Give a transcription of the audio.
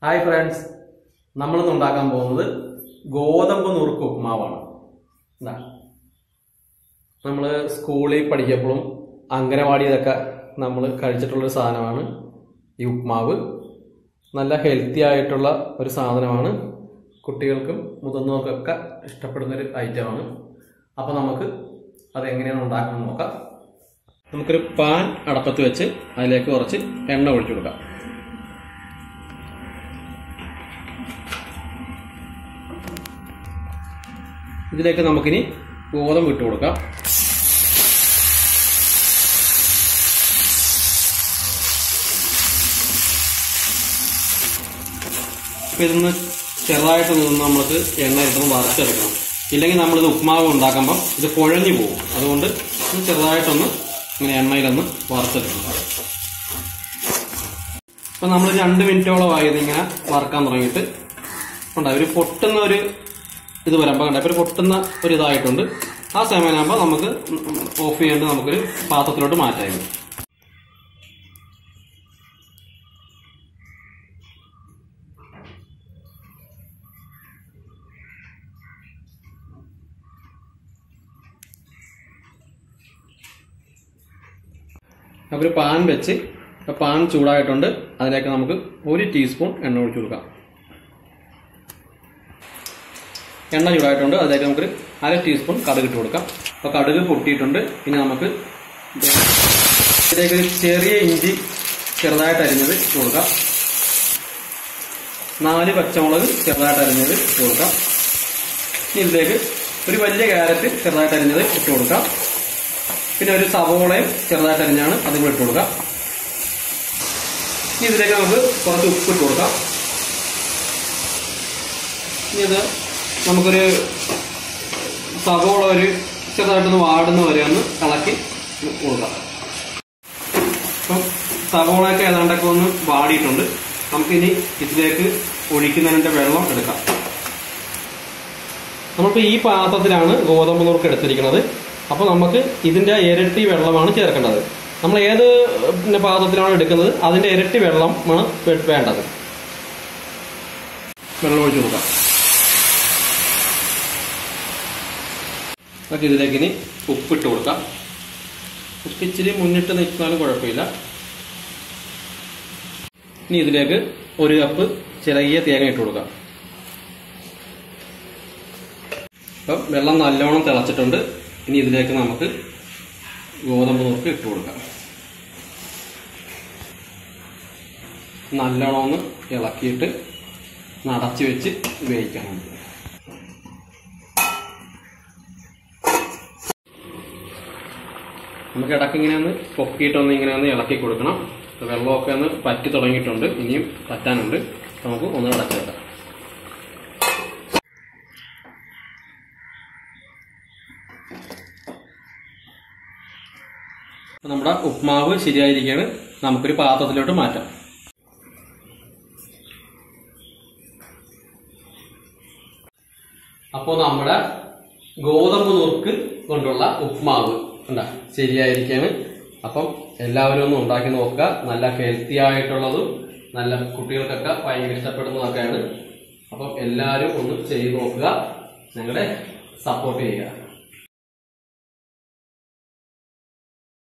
hi friends നമ്മളിന്ന് ഉണ്ടാക്കാൻ പോകുന്നത് ഗോതമ്പ് നുറുക്ക് ഉപ്മാവാണ് എന്താ നമ്മൾ സ്കൂളിൽ പഠിക്കപ്പോഴും അംഗനവാടിയിലൊക്കെ നമ്മൾ കഴിച്ചിട്ടുള്ളൊരു സാധനമാണ് ഈ ഉപ്മാവ് നല്ല ഹെൽത്തി ആയിട്ടുള്ള ഒരു സാധനമാണ് കുട്ടികൾക്കും മുതിർന്നവർക്കൊക്കെ ഇഷ്ടപ്പെടുന്നൊരു ഐറ്റമാണ് അപ്പോൾ നമുക്ക് അത് എങ്ങനെയാണ് ഉണ്ടാക്കുന്നത് നോക്കാം നമുക്കൊരു പാൻ അടപ്പത്ത് വെച്ച് അതിലേക്ക് കുറച്ച് എണ്ണ ഒഴിച്ചു കൊടുക്കാം ഇതിലേക്ക് നമുക്കിനി ഗോതമ്പ് ഇട്ട് കൊടുക്കാം അപ്പൊ ഇതൊന്ന് ചെറുതായിട്ട് നിന്ന് നമ്മൾക്ക് എണ്ണ ഇട്ടൊന്ന് വറുത്തെടുക്കണം ഇല്ലെങ്കിൽ നമ്മളിത് ഉപ്മാവ് ഉണ്ടാക്കുമ്പോൾ ഇത് കുഴഞ്ഞു പോകും അതുകൊണ്ട് ഒന്ന് ചെറുതായിട്ടൊന്ന് ഇങ്ങനെ എണ്ണയിലൊന്ന് വറുത്തെടുക്കണം അപ്പൊ നമ്മൾ രണ്ട് മിനിറ്റോളമായി ഇതിങ്ങനെ വറക്കാൻ തുടങ്ങിയിട്ട് ഉണ്ട് ഒരു പൊട്ടുന്ന ഒരു ഇത് വരുമ്പോൾ കണ്ട ഒരു പൊട്ടുന്ന ഒരു ഇതായിട്ടുണ്ട് ആ സമയമാകുമ്പോൾ നമുക്ക് ഓഫ് ചെയ്യേണ്ട നമുക്കൊരു പാത്രത്തിലോട്ട് മാറ്റായിരുന്നു നമുക്കൊരു പാൻ വെച്ച് ആ പാൻ ചൂടായിട്ടുണ്ട് അതിലേക്ക് നമുക്ക് ഒരു ടീസ്പൂൺ എണ്ണ ഒഴിച്ചു കൊടുക്കാം എണ്ണ ചൂടായിട്ടുണ്ട് അതിലേക്ക് നമുക്കൊരു അര ടീസ്പൂൺ കടുക് ഇട്ട് കൊടുക്കാം അപ്പോൾ കടുക് പൊട്ടിയിട്ടുണ്ട് ഇനി നമുക്ക് ഇതിലേക്ക് ഒരു ചെറിയ ഇഞ്ചി ചെറുതായിട്ട് അരിഞ്ഞത് ഇട്ട് കൊടുക്കാം നാല് പച്ചമുളക് ചെറുതായിട്ട് അരിഞ്ഞത് ഇട്ട് കൊടുക്കാം ഇനി ഇതിലേക്ക് ഒരു വലിയ ക്യാരറ്റ് ചെറുതായിട്ട് അരിഞ്ഞത് ഇട്ട് കൊടുക്കാം പിന്നെ ഒരു സവോളയും ചെറുതായിട്ട് അരിഞ്ഞാണ് അതും കൂടെ ഇട്ട് കൊടുക്കാം ഇനി ഇതിലേക്ക് നമുക്ക് കുറച്ച് ഉപ്പ് ഇട്ട് കൊടുക്കാം ഇനി ഇത് നമുക്കൊരു സവോള ഒരു ചെറുതായിട്ടൊന്ന് വാടുന്ന വരെ ഒന്ന് ഇളക്കി കൊടുക്കാം അപ്പം സവോളയൊക്കെ ഏതാണ്ടൊക്കെ ഒന്ന് വാടിയിട്ടുണ്ട് നമുക്കിനി ഇതിലേക്ക് ഒഴിക്കുന്നതിൻ്റെ വെള്ളം എടുക്കാം നമ്മളിപ്പോൾ ഈ പാത്രത്തിലാണ് ഗോതമ്പ് നുറുക്ക് എടുത്തിരിക്കുന്നത് അപ്പോൾ നമുക്ക് ഇതിൻ്റെ ഇരട്ടി വെള്ളമാണ് ചേർക്കേണ്ടത് നമ്മൾ ഏത് പിന്നെ പാത്രത്തിലാണ് എടുക്കുന്നത് അതിൻ്റെ ഇരട്ടി വെള്ളമാണ് വേ- വേണ്ടത് വെള്ളം ഒഴിച്ചു കൊടുക്കാം നമുക്ക് ഇതിലേക്ക് ഇനി ഉപ്പിട്ട് കൊടുക്കാം ഉപ്പ് ഇച്ചിരി മുന്നിട്ട് നിൽക്കാനും കുഴപ്പമില്ല ഇനി ഇതിലേക്ക് ഒരു കപ്പ് ചെറിയ തേങ്ങ ഇട്ട് കൊടുക്കാം അപ്പം വെള്ളം നല്ലോണം തിളച്ചിട്ടുണ്ട് ഇനി ഇതിലേക്ക് നമുക്ക് ഗോതമ്പ് നുറുക്ക് ഇട്ട് കൊടുക്കാം നല്ലോണം ഒന്ന് ഇളക്കിയിട്ട് നടച്ചു വെച്ച് വേവിക്കണം നമുക്ക് ഇടയ്ക്ക് ഇങ്ങനെ ഒന്ന് പൊക്കിയിട്ടൊന്ന് ഇങ്ങനെ ഒന്ന് ഇളക്കി കൊടുക്കണം വെള്ളമൊക്കെ ഒന്ന് പറ്റി തുടങ്ങിയിട്ടുണ്ട് ഇനിയും പറ്റാനുണ്ട് നമുക്ക് ഒന്ന് അടച്ചു വെക്കാം അപ്പൊ നമ്മുടെ ഉപ്മാവ് ശരിയായിരിക്കുകയാണ് നമുക്കൊരു പാത്രത്തിലോട്ട് മാറ്റാം അപ്പോൾ നമ്മുടെ ഗോതമ്പ് നുറുക്ക് കൊണ്ടുള്ള ഉപ്മാവ് ഉണ്ടാ ശരിയായിരിക്കാണ് അപ്പം എല്ലാവരും ഒന്ന് ഉണ്ടാക്കി നോക്കുക നല്ല ഹെൽത്തി ആയിട്ടുള്ളതും നല്ല കുട്ടികൾക്കൊക്കെ ഭയങ്കര ഇഷ്ടപ്പെടുന്നതൊക്കെയാണ് അപ്പം എല്ലാവരും ഒന്ന് ചെയ്ത് നോക്കുക ഞങ്ങളെ സപ്പോർട്ട് ചെയ്യുക